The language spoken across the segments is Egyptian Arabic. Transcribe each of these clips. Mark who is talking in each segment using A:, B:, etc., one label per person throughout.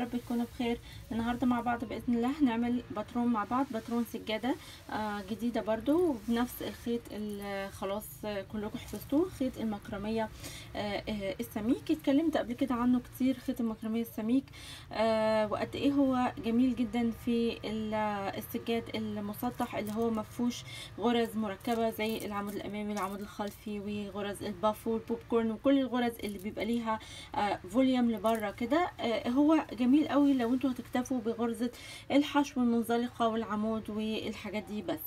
A: رب تكونوا بخير النهارده مع بعض باذن الله هنعمل باترون مع بعض باترون سجاده آه جديده برضو بنفس الخيط اللي خلاص آه، كلكم حفظتوه خيط المكرميه آه آه السميك اتكلمت قبل كده عنه كتير خيط المكرميه السميك آه وقد ايه هو جميل جدا في ال- السجاد المسطح اللي هو مفهوش غرز مركبه زي العمود الامامي العمود الخلفي وغرز الباف والبوب كورن وكل الغرز اللي بيبقى ليها آه فوليوم لبره كده آه هو جميل قوي لو انتوا هتكتفوا بغرزه الحشو المنزلقه والعمود والحاجات دي بس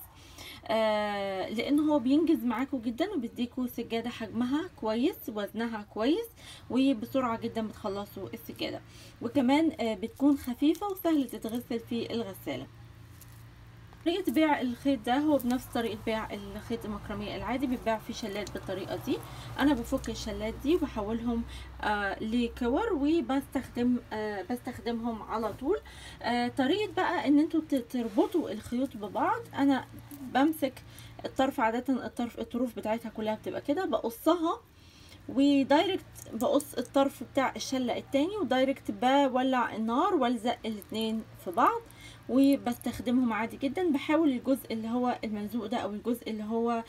A: آه لان هو بينجز معاكم جدا وبيديكوا سجاده حجمها كويس وزنها كويس وبسرعه جدا بتخلصوا السجاده وكمان آه بتكون خفيفه وسهله تتغسل في الغساله طريقة بيع الخيط ده هو بنفس طريقة بيع الخيط المكرمية العادي بيتباع في شلات بالطريقة دي أنا بفك الشلات دي وبحولهم آه لكور وبستخدم آه بستخدمهم على طول آه طريقة بقى إن انتوا ت- تربطوا الخيوط ببعض أنا بمسك الطرف عادة الطرف الطروف بتاعتها كلها بتبقى كده بقصها ودايركت بقص الطرف بتاع الشلة التاني ودايركت بولع النار والزق الاتنين في بعض وبستخدمهم عادي جدا بحاول الجزء اللي هو الملزوق ده او الجزء اللي هو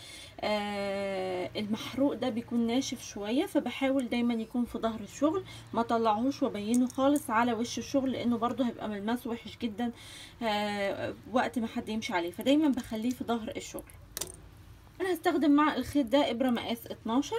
A: آه المحروق ده بيكون ناشف شوية فبحاول دايما يكون في ظهر الشغل ما طلعهوش وبينه خالص على وش الشغل لانه برضه هيبقى ملمس وحش جدا آه وقت ما حد يمشي عليه فدايما بخليه في ظهر الشغل انا هستخدم مع الخيط ده ابره مقاس 12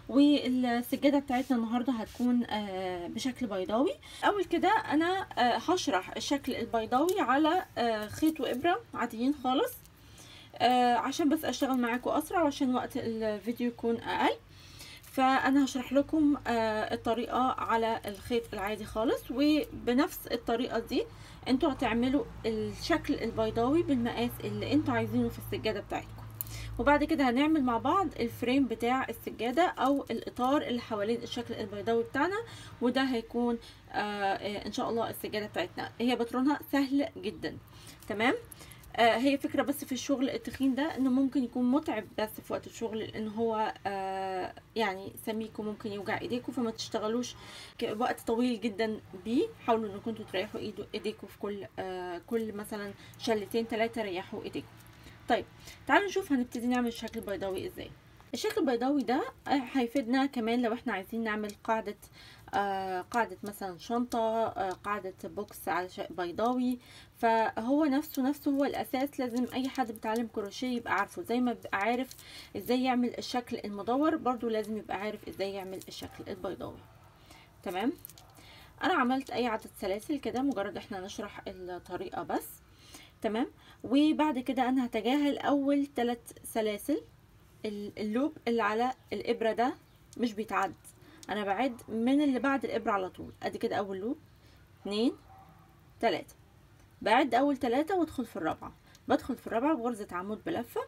A: والسجاده بتاعتنا النهارده هتكون آه، بشكل بيضاوي اول كده انا آه، هشرح الشكل البيضاوي على آه، خيط وابره عاديين خالص آه، عشان بس اشتغل معاكم اسرع وعشان وقت الفيديو يكون اقل فانا هشرح لكم آه، الطريقه على الخيط العادي خالص وبنفس الطريقه دي انتوا هتعملوا الشكل البيضاوي بالمقاس اللي انتوا عايزينه في السجاده بتاعتكم وبعد كده هنعمل مع بعض الفريم بتاع السجادة او الاطار اللي حوالين الشكل البيضاوي بتاعنا وده هيكون آه آه ان شاء الله السجادة بتاعتنا هي باترونها سهل جدا تمام آه هي فكرة بس في الشغل التخين ده انه ممكن يكون متعب بس في وقت الشغل لان هو آه يعني سميك وممكن يوجع ايديكم فما تشتغلوش ك- وقت طويل جدا بيه حاولوا انكم انتوا تريحوا ايدو ايديكم في كل آه كل مثلا شلتين ثلاثة ريحوا ايديكم طيب تعالوا نشوف هنبتدي نعمل الشكل البيضاوي ازاي الشكل البيضاوي ده آه، هيفيدنا كمان لو احنا عايزين نعمل قاعدة آه قاعدة مثلا شنطة آه قاعدة بوكس على شيء بيضاوي فهو نفسه نفسه هو الأساس لازم أي حد بيتعلم كروشيه يبقى عارفه زي ما بيبقى عارف ازاي يعمل الشكل المدور برضو لازم يبقى عارف ازاي يعمل الشكل البيضاوي تمام أنا عملت أي عدد سلاسل كده مجرد احنا نشرح الطريقة بس تمام وبعد كده انا هتجاهل اول ثلاث سلاسل ال- اللوب اللي على الابره ده مش بيتعد انا بعد من اللي بعد الابره على طول ادي كده اول لوب اتنين تلاتة بعد اول تلاتة وادخل في الرابعة بدخل في الرابعة بغرزة عمود بلفة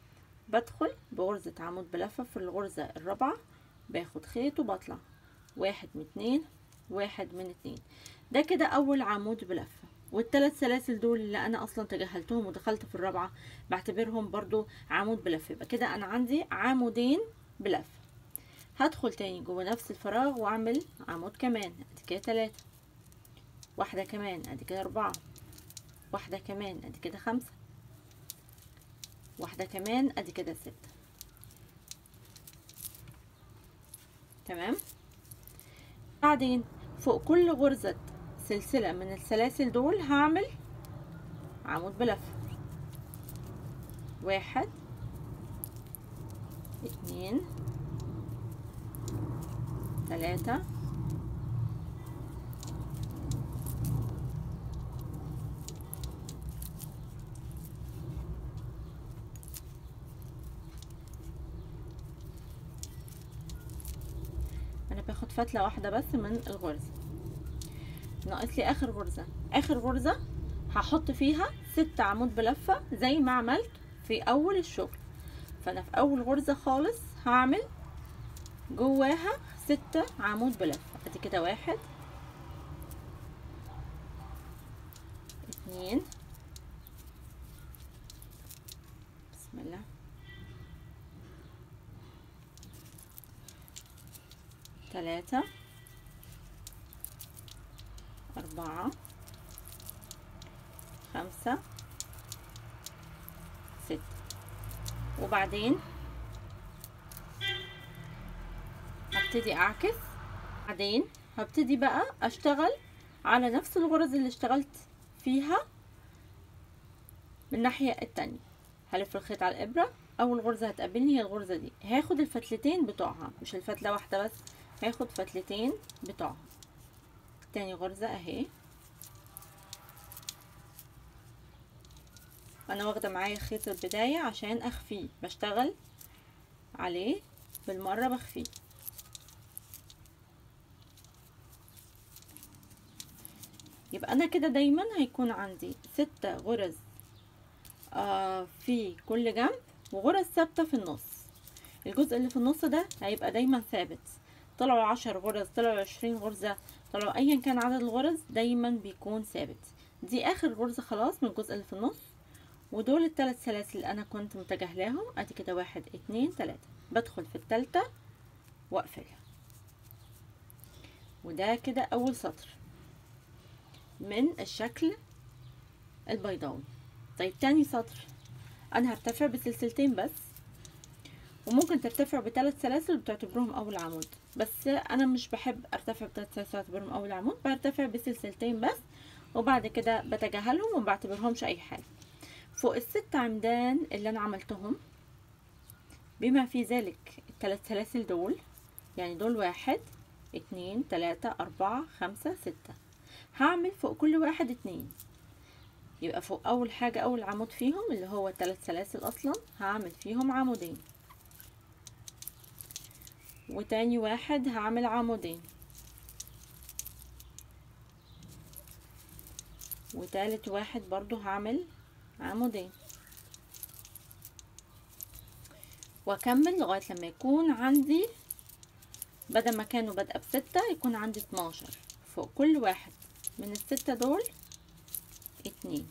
A: بدخل بغرزة عمود بلفة في الغرزة الرابعة باخد خيط وبطلع واحد من اتنين واحد من اتنين ده كده اول عمود بلفة والثلاث سلاسل دول اللي انا اصلا تجاهلتهم ودخلت في الرابعه بعتبرهم برضو عمود بلف يبقى كده انا عندي عمودين بلف هدخل تاني جوه نفس الفراغ واعمل عمود كمان ادي كده تلاتة واحده كمان ادي كده اربعه واحده كمان ادي كده خمسه واحده كمان ادي كده ستة تمام بعدين فوق كل غرزه سلسلة من السلاسل دول هعمل عمود بلف واحد اتنين تلاتة انا باخد فتلة واحدة بس من الغرزة ناقص لي اخر غرزة اخر غرزة هحط فيها ست عمود بلفة زي ما عملت في اول الشغل فانا في اول غرزة خالص هعمل جواها ستة عمود بلفة ادي كده واحد اتنين بسم الله تلاتة أربعة خمسة ستة وبعدين هبتدي اعكس بعدين هبتدي بقى اشتغل على نفس الغرز اللي اشتغلت فيها من الناحية التانية هلف الخيط على الابرة اول غرزة هتقابلني هي الغرزة دي هاخد الفتلتين بتوعها مش الفتلة واحدة بس هاخد فتلتين بتوعها تاني غرزة اهي انا واخدة معايا خيط البداية عشان اخفيه بشتغل عليه بالمرة بخفيه يبقى انا كده دايما هيكون عندي ستة غرز آه في كل جنب وغرز ثابتة في النص الجزء اللي في النص ده هيبقى دايما ثابت طلعوا عشر غرز طلعوا عشرين غرزة طلعوا ايا كان عدد الغرز دايما بيكون ثابت دي اخر غرزة خلاص من الجزء اللي في النص ودول الثلاث سلاسل اللي انا كنت متجاهلاهم ادي كده واحد اتنين تلاتة بدخل في التالتة واقفلها وده كده اول سطر من الشكل البيضاوي طيب تاني سطر انا هرتفع بسلسلتين بس وممكن ترتفع بثلاث سلاسل بتعتبرهم اول عمود بس انا مش بحب ارتفع بثلاث سلاسل اعتبرهم اول عمود برتفع بسلسلتين بس وبعد كده بتجاهلهم وما بعتبرهمش اي حاجه فوق الست عمدان اللي انا عملتهم بما في ذلك الثلاث سلاسل دول يعني دول واحد اتنين تلاتة اربعة خمسة ستة هعمل فوق كل واحد اتنين يبقى فوق اول حاجة اول عمود فيهم اللي هو الثلاث سلاسل اصلا هعمل فيهم عمودين وتاني واحد هعمل عمودين وتالت واحد برضو هعمل عمودين واكمل لغاية لما يكون عندي بدل ما كانوا بادئة بستة يكون عندي اتناشر فوق كل واحد من الستة دول اتنين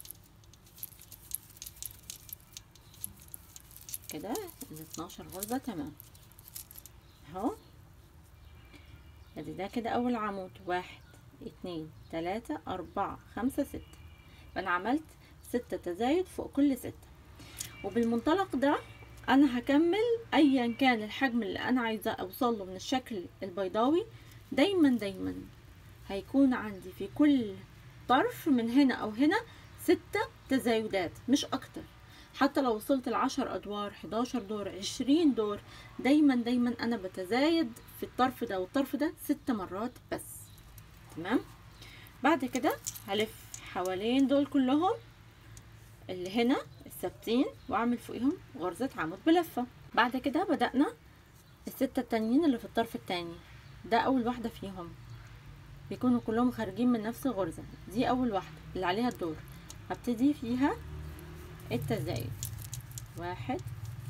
A: كده الاتناشر غرزة تمام اهو ادي ده كده اول عمود واحد اتنين تلاتة اربعة خمسة ستة فانا عملت ستة تزايد فوق كل ستة وبالمنطلق ده انا هكمل ايا كان الحجم اللي انا عايزة اوصله من الشكل البيضاوي دايما دايما هيكون عندي في كل طرف من هنا او هنا ستة تزايدات مش اكتر حتى لو وصلت العشر ادوار حداشر دور عشرين دور دايما دايما انا بتزايد في الطرف ده والطرف ده ست مرات بس تمام بعد كده هلف حوالين دول كلهم اللي هنا الثابتين واعمل فوقهم غرزة عمود بلفة بعد كده بدأنا الستة التانيين اللي في الطرف التاني ده اول واحدة فيهم بيكونوا كلهم خارجين من نفس الغرزة دي اول واحدة اللي عليها الدور هبتدي فيها التزايد واحد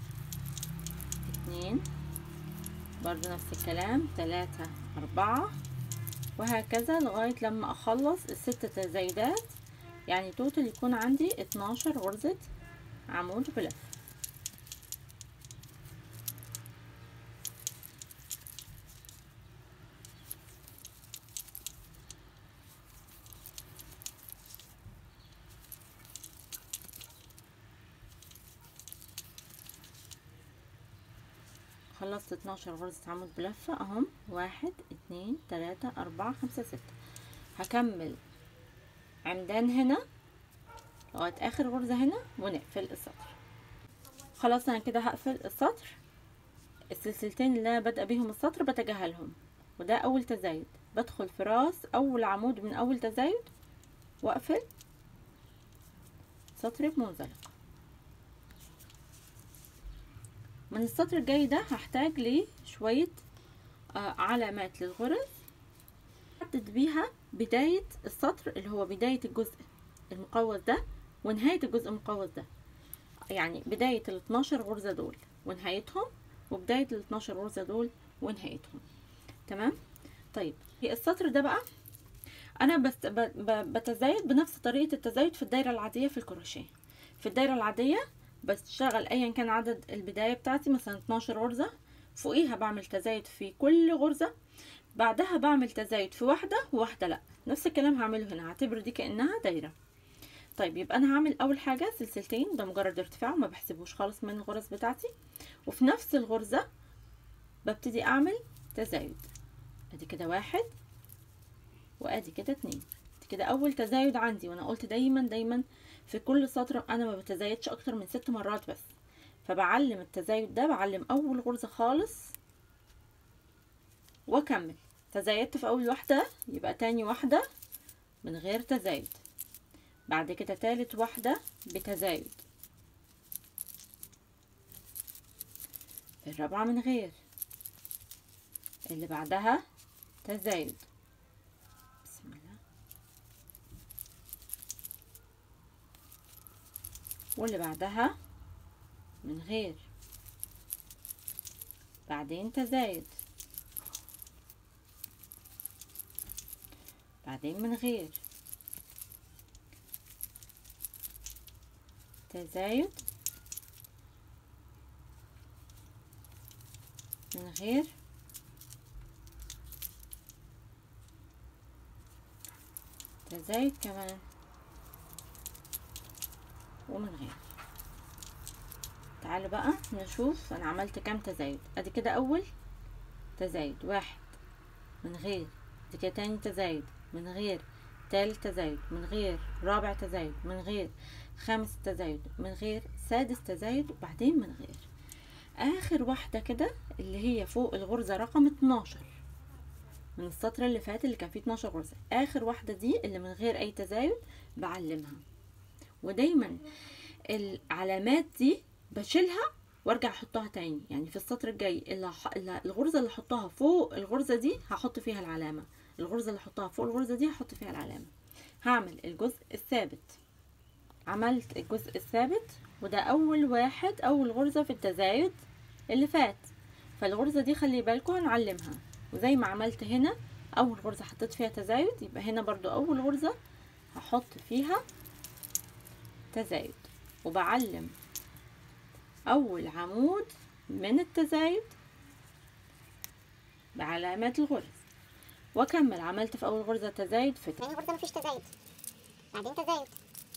A: اتنين برضو نفس الكلام تلاتة اربعة وهكذا لغاية لما اخلص الست تزايدات يعني توتال يكون عندي اتناشر غرزة عمود بلف خلصت اتناشر غرزة عمود بلفة اهم واحد اتنين تلاتة اربعة خمسة ستة هكمل عمدان هنا لغاية اخر غرزة هنا ونقفل السطر خلاص انا كده هقفل السطر السلسلتين اللي انا بادئه بيهم السطر بتجاهلهم وده اول تزايد بدخل في راس اول عمود من اول تزايد واقفل سطر بمنزلق من السطر الجاي ده هحتاج لشوية آه علامات للغرز احدد بيها بداية السطر اللي هو بداية الجزء المقوس ده ونهاية الجزء المقوس ده يعني بداية ال 12 غرزة دول ونهايتهم وبداية ال 12 غرزة دول ونهايتهم تمام طيب السطر ده بقى انا بس بتزايد بنفس طريقة التزايد في الدايرة العادية في الكروشيه في الدايرة العادية بشتغل ايا كان عدد البداية بتاعتي مثلا 12 غرزة فوقيها بعمل تزايد في كل غرزة بعدها بعمل تزايد في واحدة وواحدة لا نفس الكلام هعمله هنا هعتبر دي كأنها دايرة طيب يبقى انا هعمل اول حاجة سلسلتين ده مجرد ارتفاع وما بحسبوش خالص من الغرز بتاعتي وفي نفس الغرزة ببتدي اعمل تزايد ادي كده واحد وادي كده اتنين دي كده اول تزايد عندي وانا قلت دايما دايما في كل سطر انا ما بتزايدش اكتر من ست مرات بس فبعلم التزايد ده بعلم اول غرزة خالص واكمل تزايدت في اول واحدة يبقى تاني واحدة من غير تزايد بعد كده تالت واحدة بتزايد الرابعة من غير اللي بعدها تزايد بسم الله واللي بعدها من غير بعدين تزايد بعدين من غير تزايد من غير تزايد كمان ومن غير تعالوا بقى نشوف انا عملت كام تزايد ادي كده اول تزايد واحد من غير دي كده تاني تزايد من غير تالت تزايد من غير رابع تزايد من غير خامس تزايد من غير سادس تزايد وبعدين من غير اخر واحدة كده اللي هي فوق الغرزة رقم 12 من السطر اللي فات اللي كان فيه 12 غرزة اخر واحدة دي اللي من غير اي تزايد بعلمها ودايما العلامات دي بشيلها وارجع احطها تاني يعني في السطر الجاي اللي ح... اللي الغرزة اللي احطها فوق الغرزة دي هحط فيها العلامة الغرزة اللي احطها فوق الغرزة دي هحط فيها العلامة هعمل الجزء الثابت عملت الجزء الثابت وده اول واحد اول غرزة في التزايد اللي فات فالغرزة دي خلي بالكم هنعلمها وزي ما عملت هنا اول غرزة حطيت فيها تزايد يبقى هنا برضو اول غرزة هحط فيها تزايد وبعلم اول عمود من التزايد بعلامات الغرز واكمل عملت في اول غرزة تزايد في
B: تاني غرزة مفيش تزايد بعدين تزايد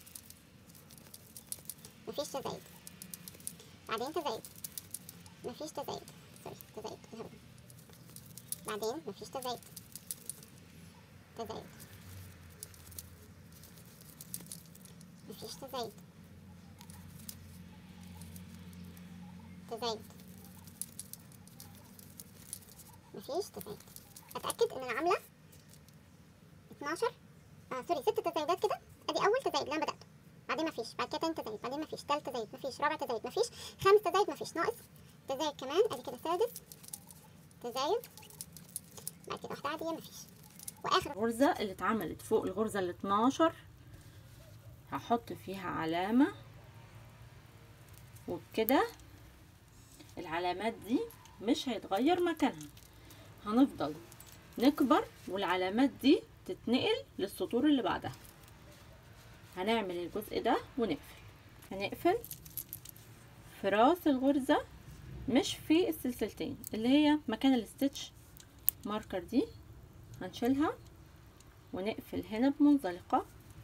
B: مفيش تزايد بعدين تزايد مفيش تزايد سوري تزايد الهبل بعدين مفيش تزايد تزايد مفيش تزايد تزايد مفيش تزايد اتاكد ان انا عامله 12 اه سوري ست تزايدات كده ادي اول تزايد اللي انا بداته بعدين مفيش بعد كده تاني تزايد بعدين مفيش تالت تزايد مفيش رابع تزايد مفيش خامس تزايد مفيش ناقص تزايد كمان ادي كده سادس تزايد بعد كده واحده عاديه مفيش واخر
A: الغرزة اللي اتعملت فوق الغرزة ال 12 هحط فيها علامة وبكده العلامات دي مش هيتغير مكانها هنفضل نكبر والعلامات دي تتنقل للسطور اللي بعدها هنعمل الجزء ده ونقفل هنقفل في راس الغرزة مش في السلسلتين اللي هي مكان الستitch ماركر دي هنشيلها ونقفل هنا بمنزلقة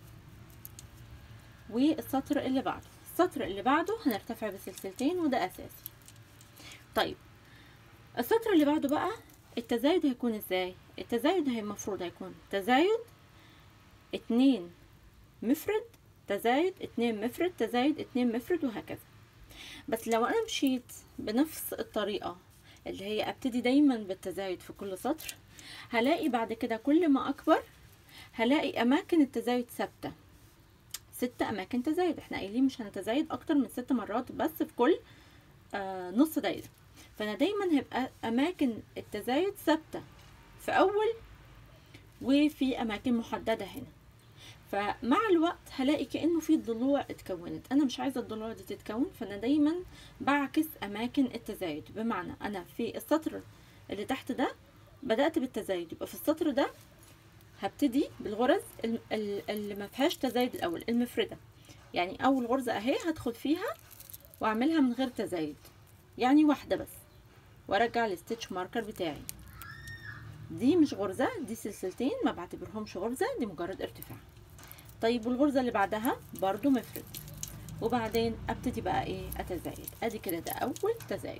A: والسطر اللي بعده السطر اللي بعده هنرتفع بسلسلتين وده اساسي طيب السطر اللي بعده بقى التزايد هيكون ازاي التزايد هي المفروض هيكون تزايد اتنين مفرد تزايد اتنين مفرد تزايد اتنين مفرد وهكذا بس لو انا مشيت بنفس الطريقة اللي هي ابتدي دايما بالتزايد في كل سطر هلاقي بعد كده كل ما اكبر هلاقي اماكن التزايد ثابته ست اماكن تزايد احنا قايلين مش هنتزايد اكتر من ست مرات بس في كل آه نص دايره فانا دايما هيبقى اماكن التزايد ثابته في اول وفي اماكن محدده هنا فمع الوقت هلاقي كانه في ضلوع اتكونت انا مش عايزه الضلوع دي تتكون فانا دايما بعكس اماكن التزايد بمعنى انا في السطر اللي تحت ده بدات بالتزايد يبقى في السطر ده هبتدي بالغرز ال- ال- اللي ما فيهاش تزايد الاول المفرده يعني اول غرزه اهي هدخل فيها واعملها من غير تزايد يعني واحده بس وارجع الستitch ماركر بتاعي دي مش غرزة دي سلسلتين ما بعتبرهمش غرزة دي مجرد ارتفاع طيب والغرزة اللي بعدها برضو مفرد وبعدين ابتدي بقى ايه اتزايد ادي كده ده اول تزايد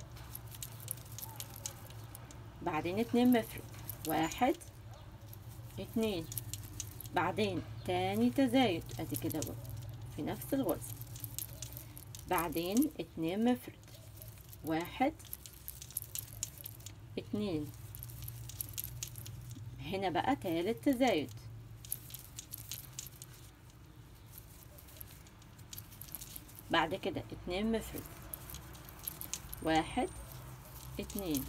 A: بعدين اتنين مفرد واحد اتنين بعدين تاني تزايد ادي كده برضو في نفس الغرزة بعدين اتنين مفرد واحد اتنين هنا بقى تالت تزايد بعد كده اتنين مفرد واحد اتنين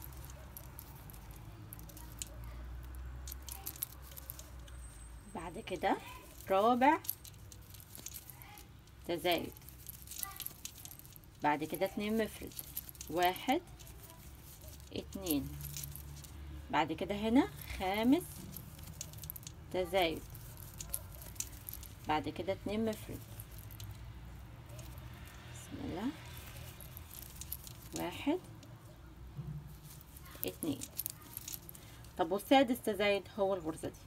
A: بعد كده رابع تزايد بعد كده اتنين مفرد واحد اتنين بعد كده هنا خامس تزايد بعد كده اتنين مفرد بسم الله واحد اتنين طب والسادس تزايد هو الغرزة دي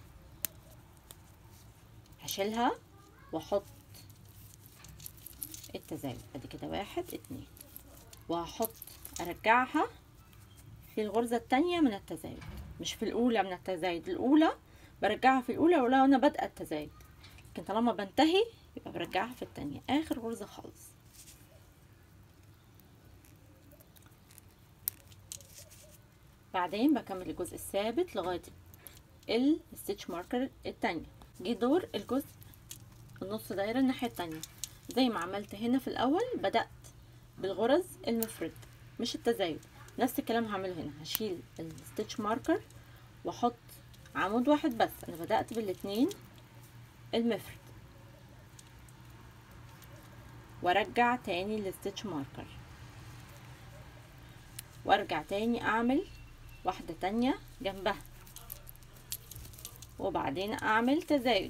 A: هشيلها واحط التزايد ادي كده واحد اتنين وهحط ارجعها في الغرزة التانية من التزايد مش في الأولى من التزايد الأولى برجعها في الأولى ولو أنا بادئة التزايد لكن طالما بنتهي يبقى برجعها في التانية آخر غرزة خالص بعدين بكمل الجزء الثابت لغاية الستitch ماركر التانية جه دور الجزء النص دايرة الناحية التانية زي ما عملت هنا في الأول بدأت بالغرز المفرد مش التزايد نفس الكلام هعمله هنا هشيل الستitch ماركر واحط عمود واحد بس انا بدأت بالاتنين المفرد وارجع تاني الستitch ماركر وارجع تاني اعمل واحدة تانية جنبها وبعدين اعمل تزايد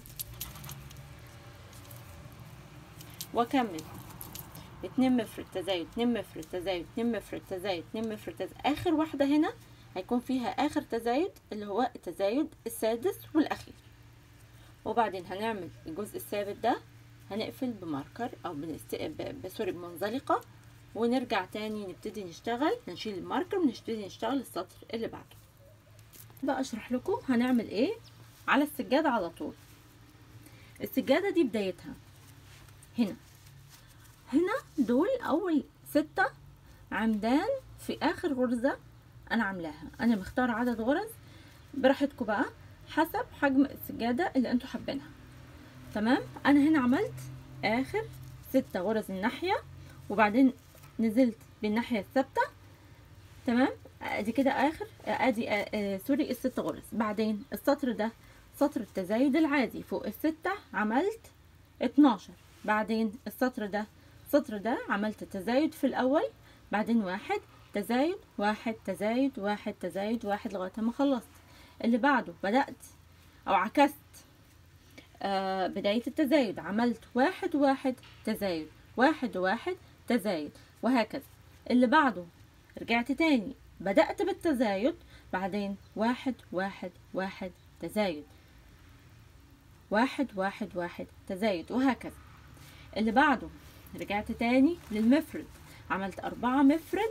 A: واكمل اتنين مفرد تزايد اتنين مفرد تزايد اتنين مفرد تزايد اتنين مفرد تزايد اخر واحدة هنا هيكون فيها اخر تزايد اللي هو التزايد السادس والاخير وبعدين هنعمل الجزء الثابت ده هنقفل بماركر او بنست... ب... سوري بمنزلقة ونرجع تاني نبتدي نشتغل نشيل الماركر ونبتدي نشتغل السطر اللي بعده بقى اشرح لكم هنعمل ايه على السجادة على طول السجادة دي بدايتها هنا هنا دول اول ستة عمدان في اخر غرزة انا عاملاها انا مختار عدد غرز براحتكم بقى حسب حجم السجادة اللي انتوا حابينها تمام انا هنا عملت اخر ستة غرز الناحية وبعدين نزلت بالناحية الثابتة تمام ادي كده اخر ادي آه آه سوري الست غرز بعدين السطر ده سطر التزايد العادي فوق الستة عملت اتناشر بعدين السطر ده السطر ده عملت تزايد في الاول بعدين واحد تزايد واحد تزايد واحد تزايد واحد لغاية ما خلصت اللي بعده بدأت او عكست آه بداية التزايد عملت واحد واحد تزايد واحد واحد تزايد وهكذا اللي بعده رجعت تاني بدأت بالتزايد بعدين واحد واحد واحد تزايد واحد واحد واحد تزايد وهكذا اللي بعده رجعت تاني للمفرد عملت أربعة مفرد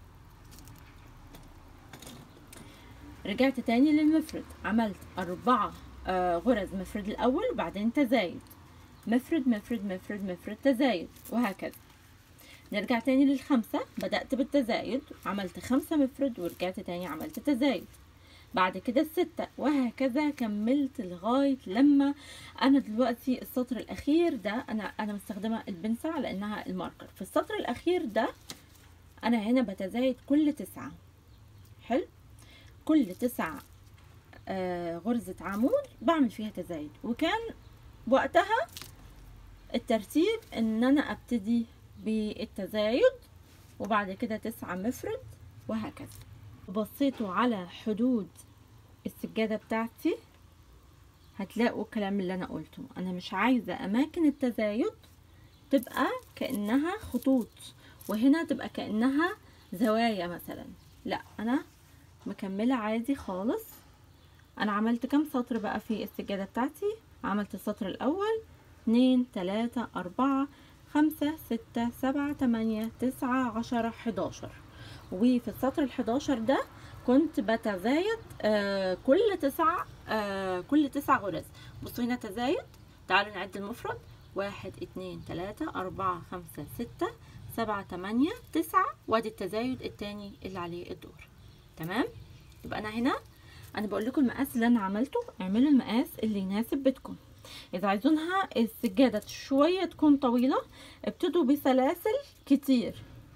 A: رجعت تاني للمفرد عملت أربعة آه غرز مفرد الأول وبعدين تزايد مفرد مفرد مفرد مفرد تزايد وهكذا نرجع تاني للخمسة بدأت بالتزايد عملت خمسة مفرد ورجعت تاني عملت تزايد بعد كده الستة وهكذا كملت لغاية لما أنا دلوقتي السطر الأخير ده أنا أنا مستخدمة البنسة على إنها الماركر في السطر الأخير ده أنا هنا بتزايد كل تسعة حلو كل تسع آه غرزة عمود بعمل فيها تزايد وكان وقتها الترتيب ان انا ابتدي بالتزايد وبعد كده تسعة مفرد وهكذا بصيتوا على حدود السجادة بتاعتي هتلاقوا الكلام اللي انا قلته انا مش عايزة اماكن التزايد تبقى كأنها خطوط وهنا تبقى كأنها زوايا مثلا لا انا مكملة عادي خالص انا عملت كام سطر بقى في السجادة بتاعتي عملت السطر الاول اتنين تلاتة اربعة خمسة ستة سبعة تمانية تسعة عشرة حداشر وفي السطر الحداشر ده كنت بتزايد آه كل تسع آه كل تسع غرز بصوا هنا تزايد تعالوا نعد المفرد واحد اتنين تلاتة اربعة خمسة ستة سبعة تمانية تسعة وادي التزايد التاني اللي عليه الدور تمام يبقى انا هنا انا بقول لكم المقاس اللي انا عملته اعملوا المقاس اللي يناسب بيتكم اذا عايزينها السجادة شوية تكون طويلة ابتدوا بسلاسل كتير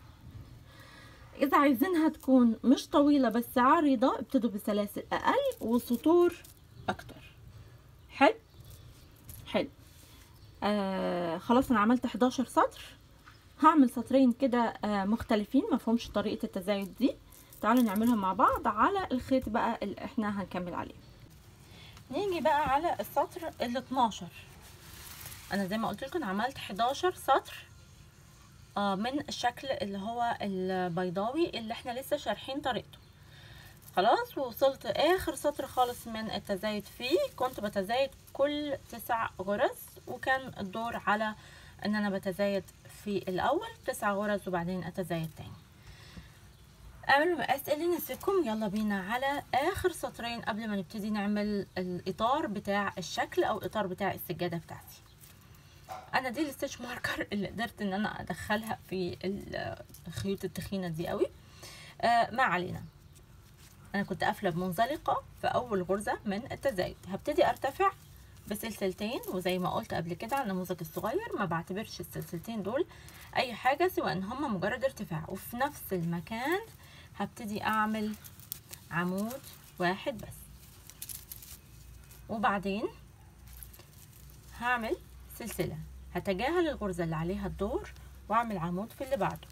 A: اذا عايزينها تكون مش طويلة بس عريضة ابتدوا بسلاسل اقل وسطور اكتر حلو حلو آه خلاص انا عملت 11 سطر هعمل سطرين كده آه مختلفين مفهومش طريقة التزايد دي تعالوا نعملهم مع بعض على الخيط بقى اللي احنا هنكمل عليه نيجي بقى على السطر ال 12 انا زي ما قلت لكم عملت 11 سطر آه من الشكل اللي هو البيضاوي اللي احنا لسه شارحين طريقته خلاص ووصلت اخر سطر خالص من التزايد فيه كنت بتزايد كل تسع غرز وكان الدور على ان انا بتزايد في الاول تسع غرز وبعدين اتزايد تاني اعملوا مقاس اللي يناسبكم يلا بينا على اخر سطرين قبل ما نبتدي نعمل الاطار بتاع الشكل او الاطار بتاع السجاده بتاعتي انا دي الستيتش ماركر اللي قدرت ان انا ادخلها في الخيوط التخينه دي قوي آه ما علينا انا كنت قافله بمنزلقه في اول غرزه من التزايد هبتدي ارتفع بسلسلتين وزي ما قلت قبل كده على النموذج الصغير ما بعتبرش السلسلتين دول اي حاجه سوى ان هما مجرد ارتفاع وفي نفس المكان هبتدي اعمل عمود واحد بس وبعدين هعمل سلسله هتجاهل الغرزه اللي عليها الدور واعمل عمود في اللي بعده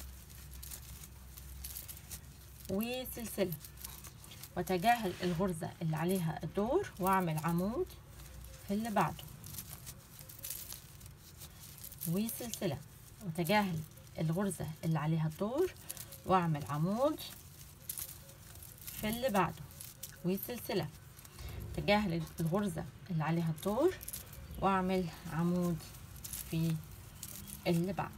A: وسلسله وتجاهل الغرزة اللي عليها الدور واعمل عمود في اللي بعده وسلسلة وتجاهل الغرزة اللي عليها الدور واعمل عمود في اللي بعده وسلسلة تجاهل الغرزة اللي عليها الدور واعمل عمود في اللي بعده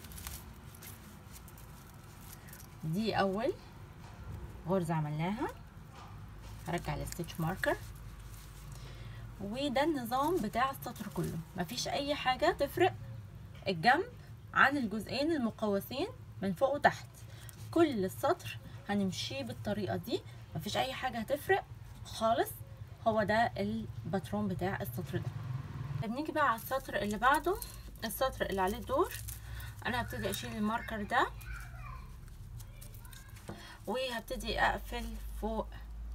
A: دي اول غرزة عملناها هرجع الستيتش ماركر وده النظام بتاع السطر كله مفيش اي حاجة تفرق الجنب عن الجزئين المقوسين من فوق وتحت كل السطر هنمشيه بالطريقة دي مفيش اي حاجة هتفرق خالص هو ده الباترون بتاع السطر ده بنيجي بقى على السطر اللي بعده السطر اللي عليه الدور انا هبتدي اشيل الماركر ده وهبتدي اقفل فوق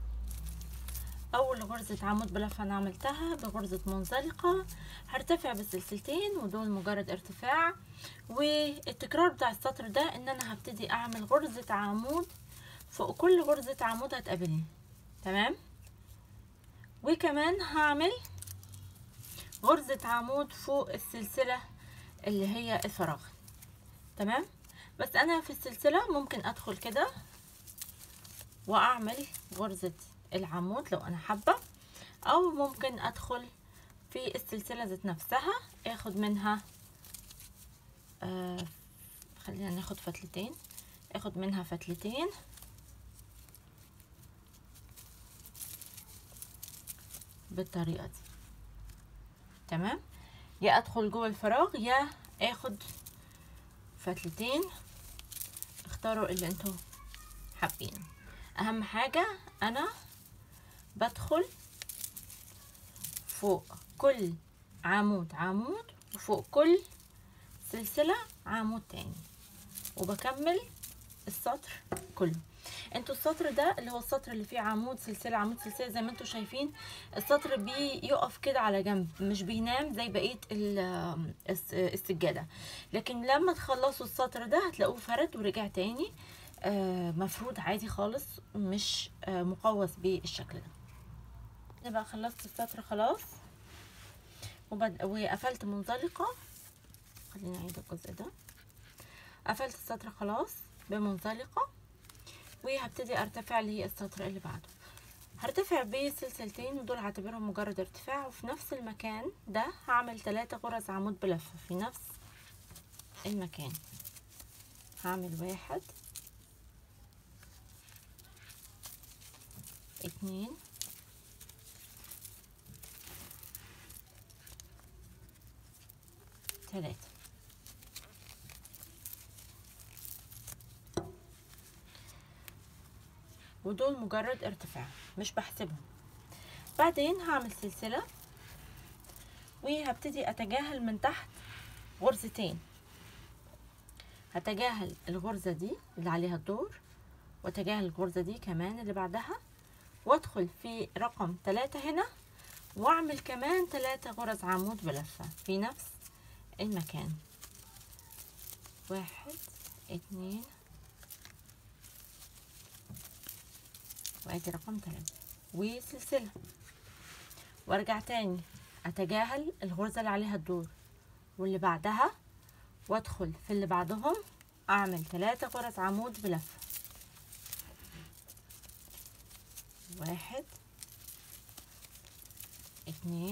A: اول غرزة عمود بلفة انا عملتها بغرزة منزلقة هرتفع بالسلسلتين ودول مجرد ارتفاع والتكرار بتاع السطر ده ان انا هبتدي اعمل غرزة عمود فوق كل غرزة عمود هتقابلني تمام وكمان هعمل غرزة عمود فوق السلسلة اللي هي الفراغ تمام بس انا في السلسلة ممكن ادخل كده واعمل غرزة العمود لو انا حابة او ممكن ادخل في السلسلة ذات نفسها اخد منها آه خلينا ناخد فتلتين اخد منها فتلتين بالطريقة دي تمام يا ادخل جوه الفراغ يا اخد فتلتين اختاروا اللي انتوا حابينه اهم حاجة انا بدخل فوق كل عمود عمود وفوق كل سلسلة عمود تاني وبكمل السطر كله انتوا السطر ده اللي هو السطر اللي فيه عمود سلسلة عمود سلسلة زي ما انتوا شايفين السطر بيقف كده على جنب مش بينام زي بقية السجادة لكن لما تخلصوا السطر ده هتلاقوه فرد ورجع تاني مفرود عادي خالص مش مقوس بالشكل ده انا بقى خلصت السطر خلاص وبد... وقفلت منزلقة خلينا نعيد الجزء ده قفلت السطر خلاص بمنزلقة وهبتدي ارتفع للسطر اللي بعده هرتفع بسلسلتين ودول هعتبرهم مجرد ارتفاع وفي نفس المكان ده هعمل ثلاثة غرز عمود بلفة في نفس المكان هعمل واحد اتنين تلاتة ودول مجرد ارتفاع مش بحسبهم بعدين هعمل سلسلة وهبتدي اتجاهل من تحت غرزتين هتجاهل الغرزة دي اللي عليها الدور واتجاهل الغرزة دي كمان اللي بعدها وادخل في رقم تلاتة هنا واعمل كمان تلاتة غرز عمود بلفة في نفس المكان واحد اتنين وادي رقم تلاتة وسلسلة وارجع تاني اتجاهل الغرزة اللي عليها الدور واللي بعدها وادخل في اللي بعدهم اعمل ثلاثة غرز عمود بلفة واحد اتنين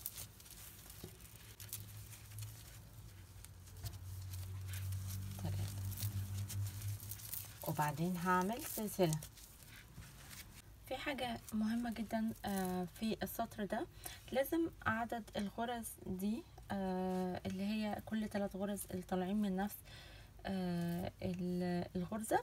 A: تلاتة وبعدين هعمل سلسلة في حاجة مهمة جدا آه، في السطر ده لازم عدد الغرز دي آه، اللي هي كل ثلاث غرز اللي طالعين من نفس آه، ال- الغرزة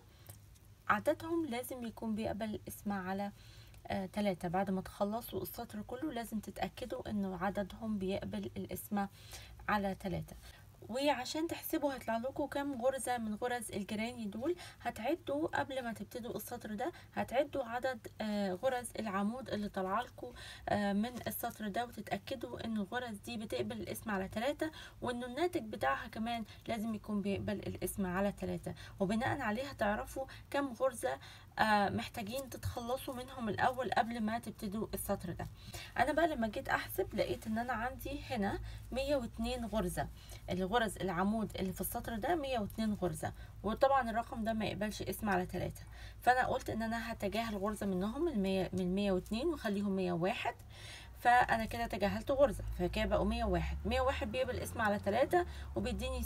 A: عددهم لازم يكون بيقبل اسم على آه، تلاتة بعد ما تخلصوا السطر كله لازم تتأكدوا انه عددهم بيقبل الاسم على تلاتة وعشان تحسبوا هيطلع لكم كام غرزة من غرز الجراني دول هتعدوا قبل ما تبتدوا السطر ده هتعدوا عدد آه، غرز العمود اللي طالعه لكم من السطر ده وتتأكدوا ان الغرز دي بتقبل الاسم على تلاتة وانه الناتج بتاعها كمان لازم يكون بيقبل الاسم على تلاتة وبناء عليها تعرفوا كام غرزة آه، محتاجين تتخلصوا منهم الاول قبل ما تبتدوا السطر ده انا بقى لما جيت احسب لقيت ان انا عندي هنا 102 غرزة الغرز العمود اللي في السطر ده 102 غرزة وطبعا الرقم ده ما يقبلش اسم على تلاتة فانا قلت ان انا هتجاهل غرزة منهم من 100 من 102 وخليهم 101 فانا كده تجاهلت غرزة فكده بقوا 101 101 بيقبل اسم على تلاتة وبيديني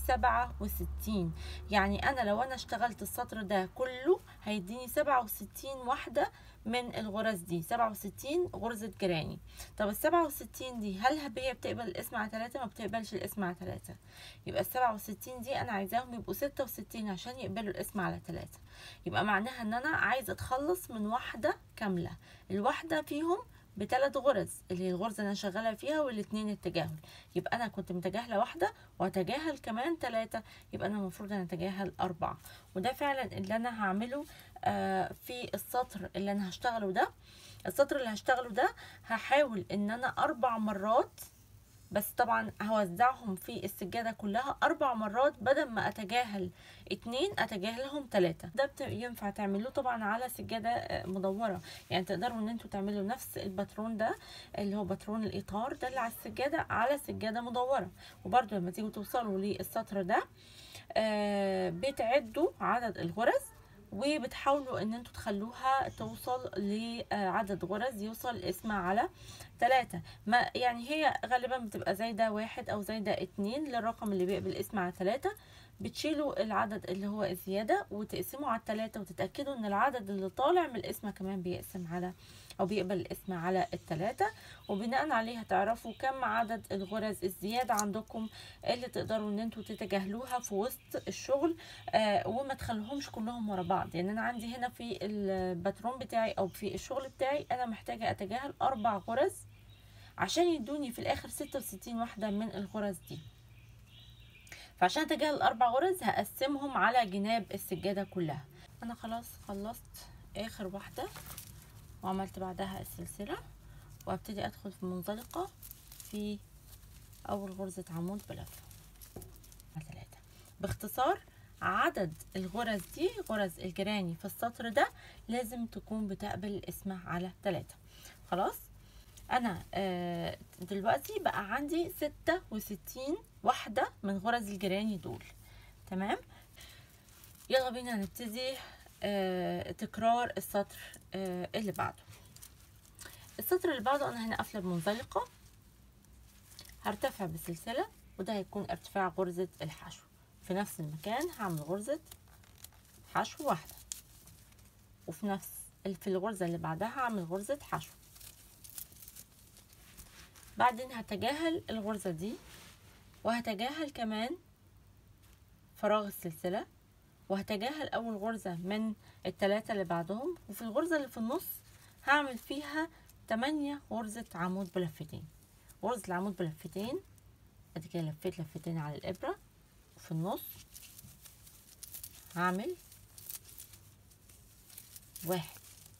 A: 67 يعني انا لو انا اشتغلت السطر ده كله هيديني 67 واحدة من الغرز دي 67 غرزة جراني طب ال 67 دي هل هي بتقبل الاسم على تلاتة ما بتقبلش الاسم على تلاتة يبقى ال 67 دي انا عايزاهم يبقوا 66 عشان يقبلوا الاسم على تلاتة يبقى معناها ان انا عايزة اتخلص من واحدة كاملة الواحدة فيهم بثلاث غرز اللي هي الغرزة اللي انا شغالة فيها والاتنين التجاهل يبقى انا كنت متجاهلة واحدة واتجاهل كمان ثلاثة يبقى انا المفروض ان اتجاهل اربعة وده فعلا اللي انا هعمله آه في السطر اللي انا هشتغله ده السطر اللي هشتغله ده هحاول ان انا اربع مرات بس طبعا هوزعهم في السجادة كلها أربع مرات بدل ما أتجاهل اتنين أتجاهلهم تلاتة ده بت- ينفع تعملوه طبعا على سجادة آه، مدورة يعني تقدروا ان انتوا تعملوا نفس الباترون ده اللي هو باترون الإطار ده اللي على السجادة على سجادة مدورة وبرده لما تيجوا توصلوا للسطر ده آه، بتعدوا عدد الغرز وبتحاولوا ان انتوا تخلوها توصل لعدد غرز يوصل اسمها على ثلاثة ما يعني هي غالبا بتبقى زايدة واحد او زايدة اتنين للرقم اللي بيقبل اسم على ثلاثة بتشيلوا العدد اللي هو الزيادة وتقسموا على التلاتة وتتأكدوا ان العدد اللي طالع من الاسم كمان بيقسم على او بيقبل الاسم على التلاتة وبناء عليه هتعرفوا كم عدد الغرز الزيادة عندكم اللي تقدروا ان انتوا تتجاهلوها في وسط الشغل آه وما تخلوهمش كلهم ورا بعض يعني انا عندي هنا في الباترون بتاعي او في الشغل بتاعي انا محتاجة اتجاهل اربع غرز عشان يدوني في الاخر ستة وستين واحدة من الغرز دي فعشان اتجاهل الاربع غرز هقسمهم على جناب السجادة كلها انا خلاص خلصت اخر واحدة وعملت بعدها السلسلة وابتدي ادخل في منزلقة في اول غرزة عمود بلفة ثلاثة باختصار عدد الغرز دي غرز الجراني في السطر ده لازم تكون بتقبل الاسم على ثلاثة خلاص انا آه دلوقتي بقى عندي ستة وستين واحدة من غرز الجراني دول تمام يلا بينا نبتدي آه تكرار السطر آه اللي بعده السطر اللي بعده انا هنا قافله بمنزلقه هرتفع بسلسله وده هيكون ارتفاع غرزه الحشو في نفس المكان هعمل غرزه حشو واحده وفي نفس في الغرزه اللي بعدها هعمل غرزه حشو بعدين هتجاهل الغرزه دي وهتجاهل كمان فراغ السلسله وهتجاهل اول غرزه من التلاتة اللي بعدهم وفي الغرزه اللي في النص هعمل فيها تمانية غرزة عمود بلفتين غرزة العمود بلفتين ادي كده لفيت لفتين على الابرة وفي النص هعمل واحد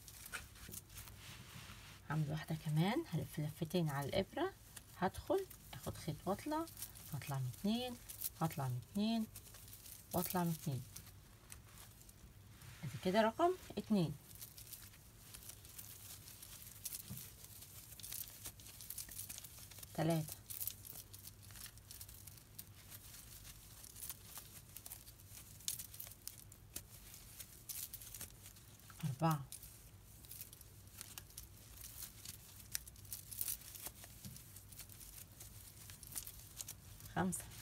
A: هعمل واحدة كمان هلف لفتين على الابرة هدخل اخد خيط واطلع هطلع من اتنين هطلع من اتنين واطلع من اتنين ادي كده رقم اتنين تلاتة أربعة خمسة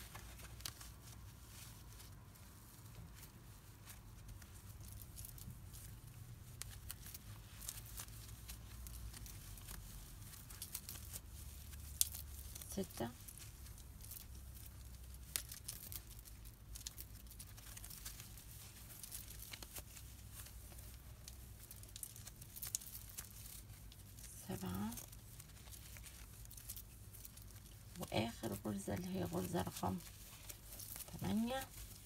A: ستة سبعة وآخر غرزة اللي هي غرزة رقم تمانية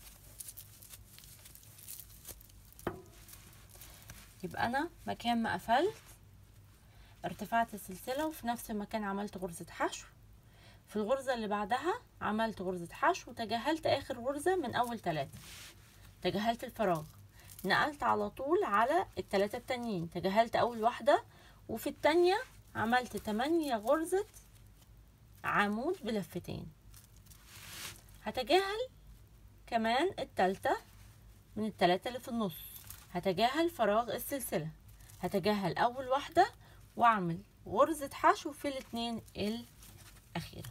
A: يبقى أنا مكان ما قفلت ارتفعت السلسلة وفي نفس المكان عملت غرزة حشو في الغرزة اللي بعدها عملت غرزة حشو وتجاهلت آخر غرزة من أول تلاتة تجاهلت الفراغ نقلت على طول على التلاتة التانيين تجاهلت أول واحدة وفي التانية عملت تمانية غرزة عمود بلفتين هتجاهل كمان التالتة من التلاتة اللي في النص هتجاهل فراغ السلسلة هتجاهل أول واحدة وأعمل غرزة حشو في الاتنين الأخيرة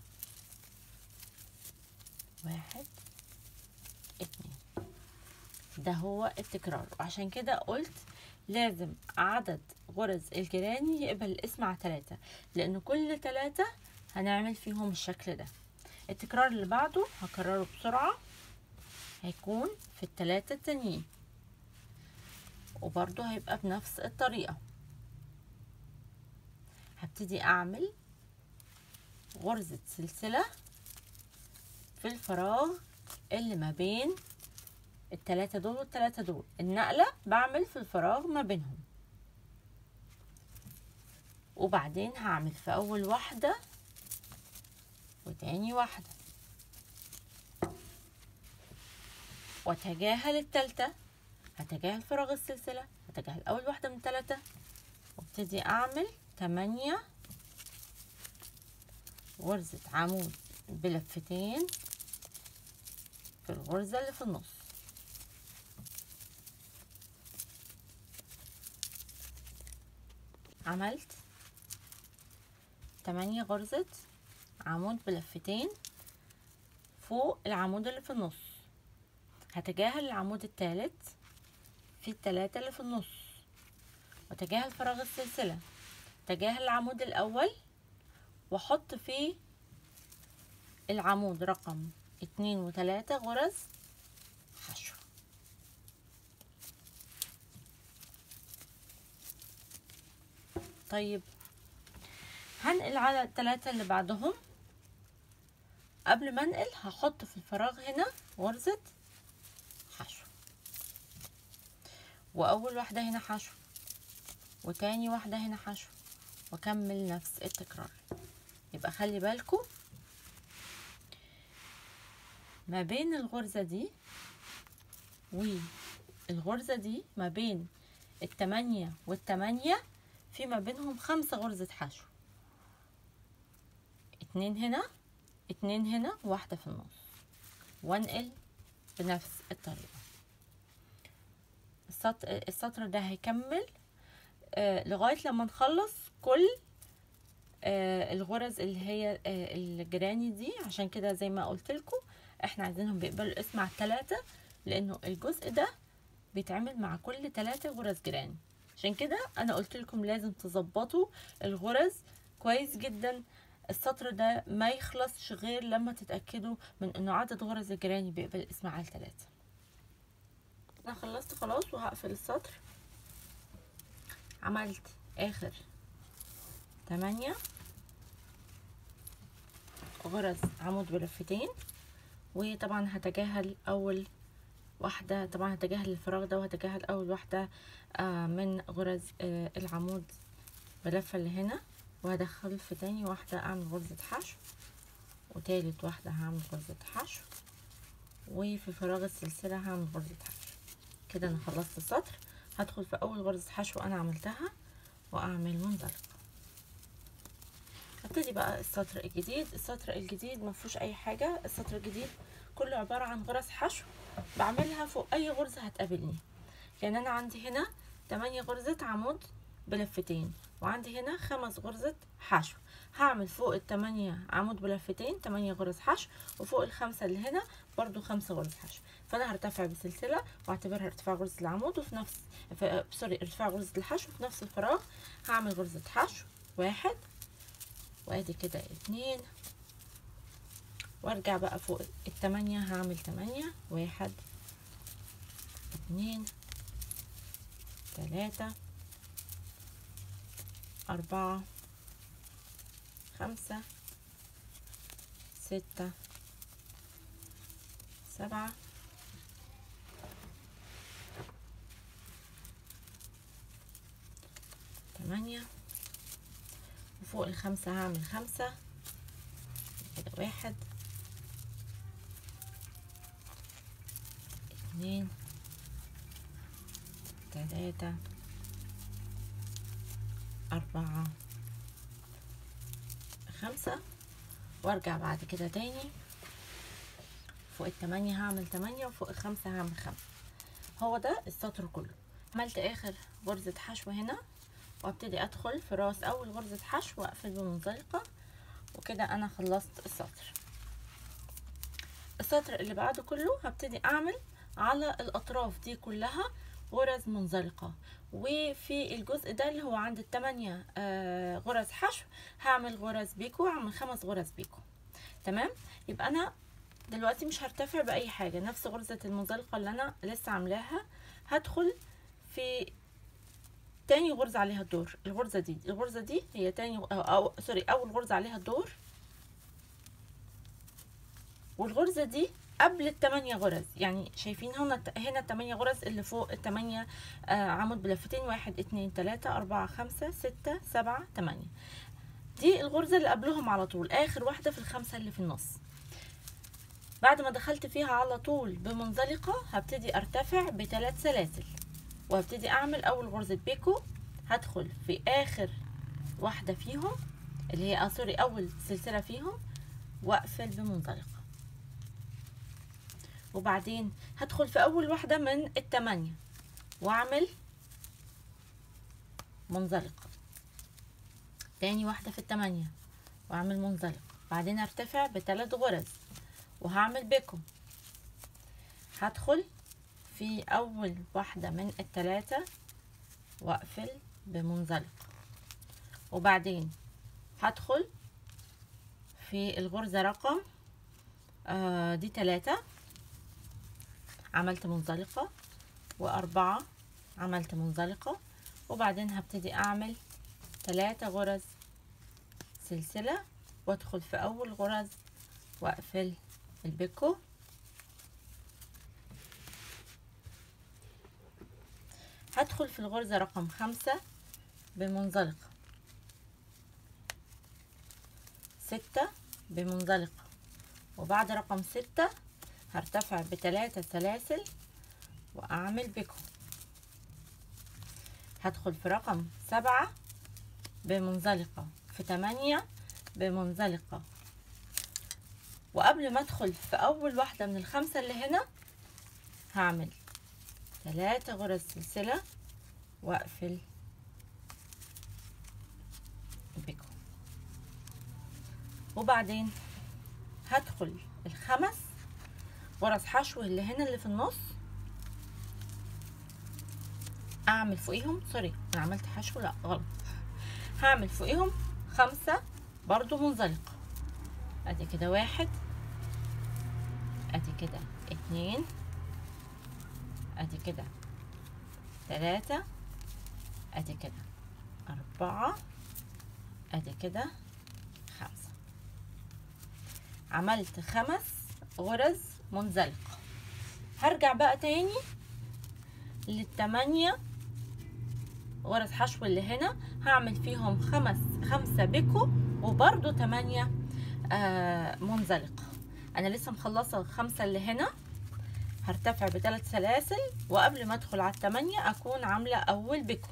A: واحد اتنين ده هو التكرار وعشان كده قلت لازم عدد غرز الجيراني يقبل الاسم على تلاتة لأن كل تلاتة هنعمل فيهم الشكل ده التكرار اللي بعده هكرره بسرعة هيكون في التلاتة التانيين وبرضه هيبقى بنفس الطريقة هبتدي أعمل غرزة سلسلة في الفراغ اللي ما بين التلاتة دول والتلاتة دول النقلة بعمل في الفراغ ما بينهم وبعدين هعمل في أول واحدة وتاني واحدة واتجاهل التالتة هتجاهل فراغ السلسلة هتجاهل أول واحدة من التلاتة وابتدي أعمل تمانية غرزة عمود بلفتين في الغرزة اللي في النص عملت تمانية غرزة عمود بلفتين فوق العمود اللي في النص هتجاهل العمود التالت في التلاتة اللي في النص وتجاهل فراغ السلسلة تجاهل العمود الأول واحط فيه العمود رقم اتنين وتلاتة غرز حشو طيب هنقل على التلاتة اللي بعدهم قبل ما انقل هحط في الفراغ هنا غرزة حشو واول واحدة هنا حشو وتاني واحدة هنا حشو واكمل نفس التكرار يبقى خلي بالكم ما بين الغرزة دي والغرزة دي ما بين التمانية والتمانية في ما بينهم خمسة غرزة حشو اتنين هنا اتنين هنا واحدة في النص وانقل بنفس الطريقة السطر, السطر ده هيكمل آه لغاية لما نخلص كل آه الغرز اللي هي آه الجراني دي عشان كده زي ما قلت لكم احنا عايزينهم بيقبلوا الاسم على التلاتة لانه الجزء ده بيتعمل مع كل تلاتة غرز جراني عشان كده انا قلت لكم لازم تظبطوا الغرز كويس جدا السطر ده ما يخلصش غير لما تتأكدوا من انه عدد غرز الجراني بيقبل الاسم على التلاتة انا خلصت خلاص وهقفل السطر عملت اخر تمانية غرز عمود بلفتين وطبعا هتجاهل اول واحدة طبعا هتجاهل الفراغ ده وهتجاهل اول واحدة آه من غرز آه العمود بلفة اللي هنا وهدخل في تاني واحدة اعمل غرزة حشو وتالت واحدة هعمل غرزة حشو وفي فراغ السلسلة هعمل غرزة حشو كده انا خلصت السطر هدخل في اول غرزة حشو انا عملتها واعمل منزلقة هبتدي بقى السطر الجديد السطر الجديد مفيهوش اي حاجة السطر الجديد كله عبارة عن غرز حشو بعملها فوق اي غرزة هتقابلني يعني انا عندي هنا تمانية غرزة عمود بلفتين وعندي هنا خمس غرزة حشو هعمل فوق التمانية عمود بلفتين تمانية غرز حشو وفوق الخمسة اللي هنا برضو خمسة غرز حشو فانا هرتفع بسلسلة واعتبرها ارتفاع غرزة العمود وفي نفس ف... سوري ارتفاع غرزة الحشو في نفس الفراغ هعمل غرزة حشو واحد وادي كده اتنين وارجع بقى فوق التمانية هعمل تمانية واحد اتنين تلاتة أربعة خمسة ستة سبعة تمانية وفوق الخمسة هعمل خمسة كده واحد اتنين تلاتة أربعة خمسة وارجع بعد كده تاني فوق التمانية هعمل تمانية وفوق الخمسة هعمل خمسة هو ده السطر كله عملت اخر غرزة حشو هنا وابتدي ادخل في راس اول غرزة حشو واقفل بمنزلقة وكده انا خلصت السطر السطر اللي بعده كله هبتدي اعمل على الاطراف دي كلها غرز منزلقة وفي الجزء ده اللي هو عند التمانية آه غرز حشو هعمل غرز بيكو هعمل خمس غرز بيكو تمام يبقى انا دلوقتي مش هرتفع باي حاجة نفس غرزة المنزلقة اللي انا لسه عاملاها هدخل في تاني غرزة عليها الدور الغرزة دي الغرزة دي هي تاني أو, أو سوري أول غرزة عليها الدور والغرزة دي قبل التمانية غرز يعني شايفين هنا هنا التمانية غرز اللي فوق التمانية آه عمود بلفتين واحد اتنين تلاتة أربعة خمسة ستة سبعة تمانية دي الغرزة اللي قبلهم على طول آخر واحدة في الخمسة اللي في النص بعد ما دخلت فيها على طول بمنزلقة هبتدي ارتفع بثلاث سلاسل وهبتدي اعمل اول غرزة بيكو هدخل في اخر واحدة فيهم اللي هي آه سوري اول سلسلة فيهم واقفل بمنطلقة وبعدين هدخل في اول واحدة من التمانية واعمل منزلقة تاني واحدة في التمانية واعمل منزلقة بعدين ارتفع بثلاث غرز وهعمل بيكو هدخل في اول واحدة من التلاتة واقفل بمنزلق وبعدين هدخل في الغرزة رقم آه دي تلاتة عملت منزلقة وأربعة عملت منزلقة وبعدين هبتدي أعمل تلاتة غرز سلسلة وادخل في أول غرز وأقفل البيكو هدخل في الغرزة رقم خمسة بمنزلقة ستة بمنزلقة وبعد رقم ستة هرتفع بتلاتة سلاسل وأعمل بيكو هدخل في رقم سبعة بمنزلقة في تمانية بمنزلقة وقبل ما ادخل في اول واحدة من الخمسة اللي هنا هعمل ثلاثة غرز سلسلة واقفل بيكو وبعدين هدخل الخمس غرز حشو اللي هنا اللي في النص اعمل فوقيهم سوري انا عملت حشو لا غلط هعمل فوقيهم خمسة برضو منزلقة ادي كده واحد ادي كده اتنين ادي كده تلاتة ادي كده اربعة ادي كده خمسة عملت خمس غرز منزلقة هرجع بقى تاني للتمانية غرز حشو اللي هنا هعمل فيهم خمس خمسة بيكو وبرضو تمانية آه منزلقة انا لسه مخلصة الخمسة اللي هنا هرتفع بثلاث سلاسل وقبل ما ادخل على التمانية اكون عاملة اول بيكو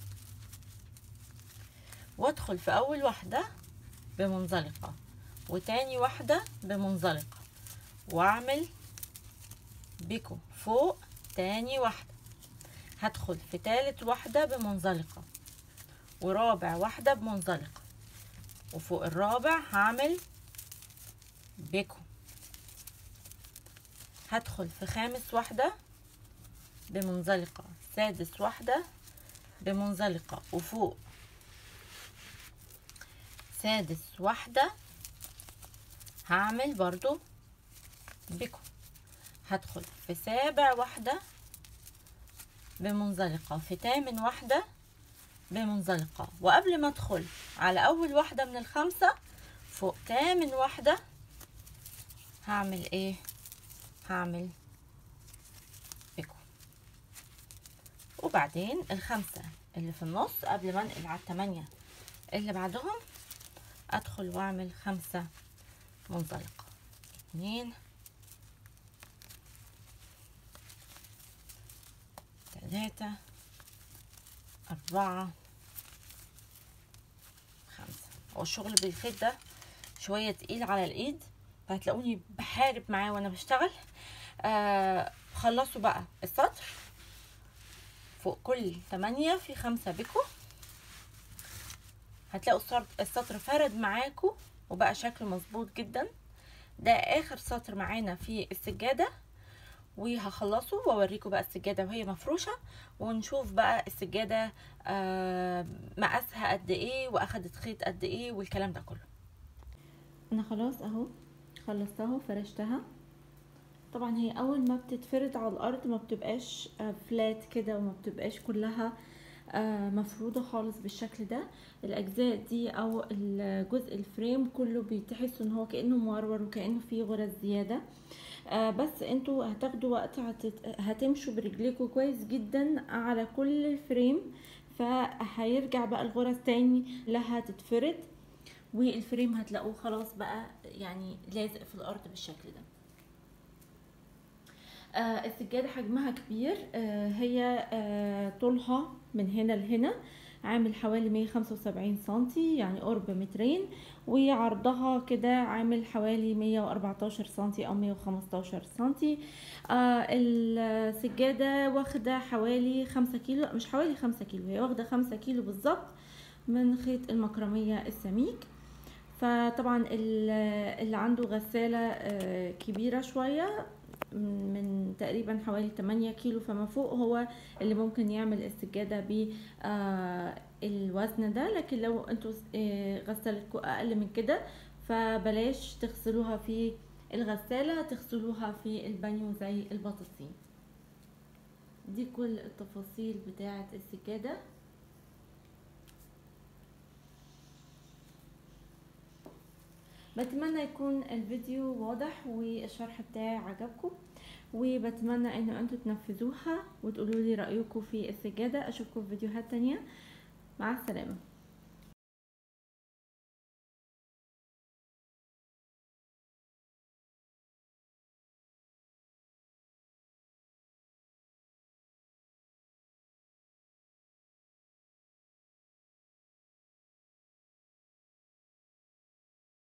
A: وادخل في اول واحدة بمنزلقة وتاني واحدة بمنزلقة واعمل بيكو فوق تاني واحدة هدخل في تالت واحدة بمنزلقة ورابع واحدة بمنزلقة وفوق الرابع هعمل بيكو هدخل في خامس واحدة بمنزلقة سادس واحدة بمنزلقة وفوق سادس واحدة هعمل برضو بيكو هدخل في سابع واحدة بمنزلقة في تامن واحدة بمنزلقة وقبل ما ادخل على اول واحدة من الخمسة فوق تامن واحدة هعمل ايه هعمل بيكو وبعدين الخمسة اللي في النص قبل ما انقل على التمانية اللي بعدهم ادخل واعمل خمسة منزلقة اتنين تلاتة أربعة خمسة هو الشغل بالخيط ده شوية تقيل على الإيد فهتلاقوني بحارب معاه وأنا بشتغل آه خلصوا بقى السطر فوق كل تمانية في خمسة بيكو هتلاقوا السطر, السطر فرد معاكو وبقى شكله مظبوط جدا ده اخر سطر معانا في السجادة وهخلصه واوريكم بقى السجادة وهي مفروشة ونشوف بقى السجادة آه مقاسها قد ايه واخدت خيط قد ايه والكلام ده كله
C: انا خلاص اهو خلصتها وفرشتها طبعا هي اول ما بتتفرد على الارض ما بتبقاش فلات كده وما بتبقاش كلها مفروضة خالص بالشكل ده الاجزاء دي او الجزء الفريم كله بتحس ان هو كانه مورور وكانه فيه غرز زياده آه بس انتوا هتاخدوا وقت هتت... هتمشوا برجليكوا كويس جدا على كل الفريم فهيرجع بقى الغرز تاني لها تتفرد والفريم هتلاقوه خلاص بقى يعني لازق في الارض بالشكل ده آه السجادة حجمها كبير آه هي آه طولها من هنا لهنا عامل حوالي 175 سنتي يعني قرب مترين وعرضها كده عامل حوالي 114 سنتي او 115 سنتي آه السجادة واخدة حوالي 5 كيلو مش حوالي 5 كيلو هي واخدة 5 كيلو بالظبط من خيط المكرمية السميك فطبعا اللي عنده غسالة آه كبيرة شوية من تقريبا حوالي 8 كيلو فما فوق هو اللي ممكن يعمل السجادة بالوزن ده لكن لو انتوا غسالتكم اقل من كده فبلاش تغسلوها في الغسالة تغسلوها في البانيو زي البطاطين دي كل التفاصيل بتاعة السجادة بتمنى يكون الفيديو واضح والشرح بتاعي عجبكم وبتمنى ان انتوا تنفذوها وتقولوا لي رايكم في السجاده اشوفكم في فيديوهات تانية مع السلامه